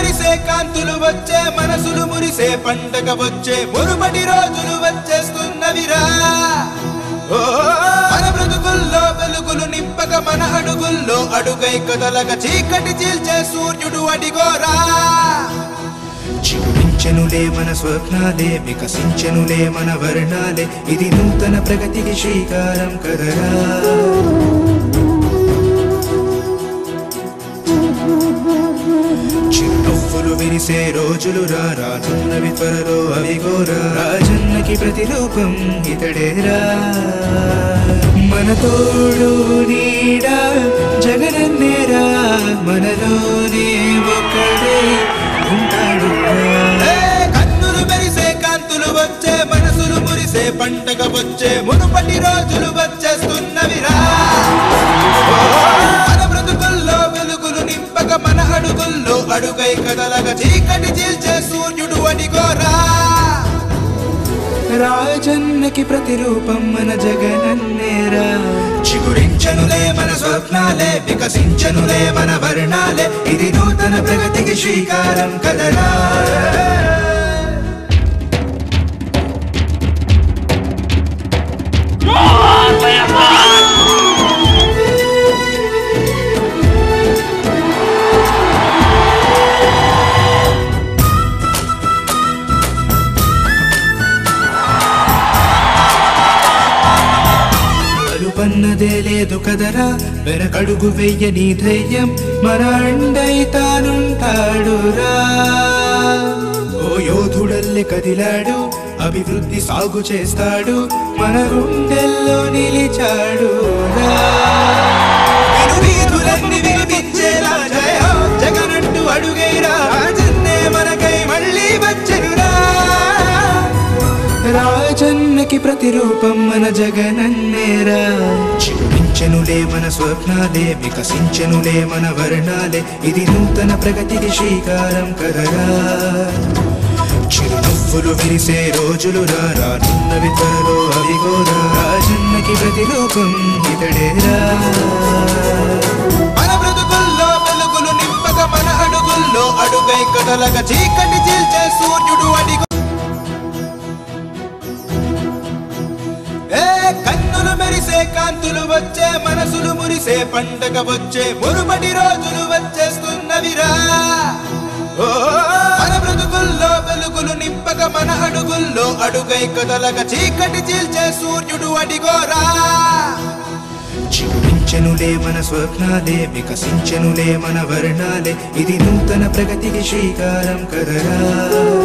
మెరిసే కాంతులు వచ్చే మనసులు మురిసే పండగ వచ్చే మురుమటి రోజులు వచ్చేస్తున్నవిరా ఓ మన బ్రతుకుల్లో వెలుగులు నింపక మన అడుగుల్లో అడుగై కదలక చీకటి చీల్చే సూర్యుడు అడిగోరా చిగురించెనులే మన స్వప్నాలే వికసించెనులే మన వర్ణాలే ఇది నూతన ప్రగతికి శ్రీకారం కదరా చిరునవ్వులు విరిసే రోజులు రా రానున్నవి త్వరలో అవిగోరా రాజన్నకి ప్రతిరూపం ఇతడేరా మన తోడు నీడా జగనన్నేరా మనలోనే ఒక్కడే ఉంటాడు కన్నులు మెరిసే కాంతులు వచ్చే మనసులు మురిసే పంటగ వచ్చే మునుపటి రోజులు వచ్చేస్తున్నవిరా మన బ్రతుకుల్లో వెలుగులు నింపక మన అడుగుల్లో అడుగై కదలక చీకటి చీల్చే సూర్యుడు అడిగోరా రాజన్నకి ప్రతిరూపం మన జగనన్నేరా చిగురించనులే మన స్వప్నాలే వికసించనులే మన వర్ణాలే ఇది నూతన ప్రగతికి శ్రీకారం కదరా అలుపన్నదే లేదు కదరా వెనకడుగు వెయ్యని ధైర్యం మన అండై తానుంటాడురా ఓ యోధుడల్లె కదిలాడు అభివృద్ధి సాగు చేస్తాడు మన గుండెల్లో నిలిచాడు వీధులన్నీ వినిపించేలా జయ హో జగనంటూ అడుగైరా రాజన్నే మనకై మళ్ళీ వచ్చెనురా రాజన్నకి ప్రతిరూపం మన జగనన్నేరా చిగురించెనులే మన స్వప్నాలే వికసించెనులే మన వర్ణాలే ఇది నూతన ప్రగతికి శ్రీకారం కదరా చిరునవ్వులు విరిసే రోజులు రా రానున్నవి త్వరలో అవిగోరా రాజన్నకి ప్రతిరూపం ఇతడేరా మన బ్రతుకుల్లో వెలుగులు నింపక మన అడుగుల్లో అడుగై కదలక చీకటి చీల్చే సూర్యుడు అడిగో ఏ కన్నులు మెరిసే కాంతులు వచ్చే మనసులు మురిసే పండగ వచ్చే మురుమటి రోజులు వచ్చేస్తున్నవిరా ఓ మన బ్రతుకుల్లో వెలుగులు నింపక మన అడుగుల్లో అడుగై కదలక చీకటి చీల్చే సూర్యుడు అడిగోరా చిగురించెనులే మన స్వప్నాలే వికసించెనులే మన వర్ణాలే ఇది నూతన ప్రగతికి శ్రీకారం కదరా